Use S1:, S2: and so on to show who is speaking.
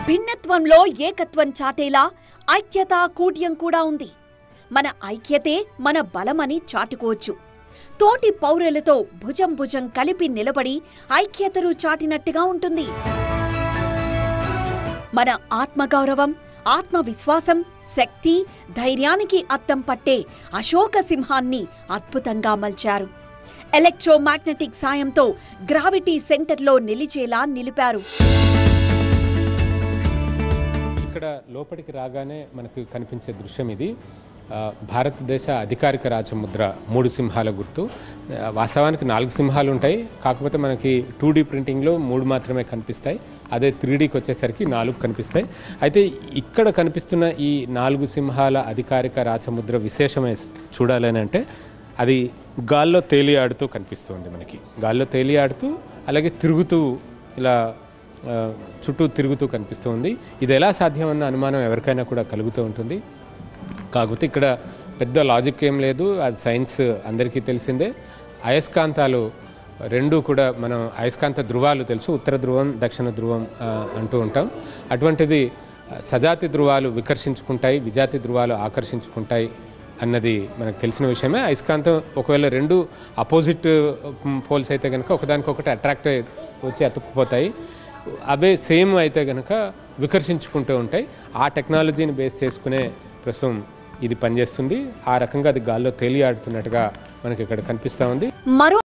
S1: భిన్నత్వంలో ఏకత్వం చాటేలా ఐక్యత కూడ్యం కూడా ఉంది మన ఐక్యతే మన బలమని చాటుకోవచ్చు తోటి పౌరులతో భుజం భుజం కలిపి నిలబడి ఐక్యతను చాటినట్టుగా ఉంటుంది మన ఆత్మగౌరవం ఆత్మవిశ్వాసం శక్తి ధైర్యానికి అద్దం పట్టే అశోక సింహాన్ని అద్భుతంగా మల్చారు ఎలక్ట్రోమాగ్నెటిక్ సాయంతో గ్రావిటీ సెంటర్లో నిలిచేలా నిలిపారు
S2: ఇక్కడ లోపలికి రాగానే మనకు కనిపించే దృశ్యం ఇది ఆ, భారతదేశ అధికారిక రాజముద్ర మూడు సింహాల గుర్తు ఆ, వాస్తవానికి నాలుగు సింహాలు ఉంటాయి కాకపోతే మనకి టూ డీ ప్రింటింగ్లో మూడు మాత్రమే కనిపిస్తాయి అదే త్రీ డీకి వచ్చేసరికి నాలుగు కనిపిస్తాయి అయితే ఇక్కడ కనిపిస్తున్న ఈ నాలుగు సింహాల అధికారిక రాజముద్ర విశేషమే చూడాలని అంటే అది గాల్లో తేలియాడుతూ కనిపిస్తుంది మనకి గాల్లో తేలియాడుతూ అలాగే తిరుగుతూ ఇలా ఆ, చుట్టూ తిరుగుతూ కనిపిస్తుంది ఇది ఎలా సాధ్యమన్న అనుమానం ఎవరికైనా కూడా కలుగుతూ ఉంటుంది కాకపోతే ఇక్కడ పెద్ద లాజిక్ ఏం లేదు అది సైన్స్ అందరికీ తెలిసిందే అయస్కాంతాలు రెండు కూడా మనం అయస్కాంత ధృవాలు తెలుసు ఉత్తర ధ్రువం దక్షిణ ధ్రువం ఆ, అంటూ ఉంటాం అటువంటిది ఆ, సజాతి ధృవాలు వికర్షించుకుంటాయి విజాతి ధృవాలు ఆకర్షించుకుంటాయి అన్నది మనకు తెలిసిన విషయమే అయస్కాంతం ఒకవేళ రెండు అపోజిట్ పోల్స్ అయితే కనుక ఒకదానికొకటి అట్రాక్ట్ అయి వచ్చి అతుక్కుపోతాయి అవే సేమ్ అయితే కనుక వికర్షించుకుంటూ ఉంటాయి ఆ టెక్నాలజీని బేస్ చేసుకునే ప్రస్తుతం ఇది పనిచేస్తుంది ఆ రకంగా అది గాల్లో తేలియాడుతున్నట్టుగా మనకి ఇక్కడ కనిపిస్తూ ఉంది
S1: మరో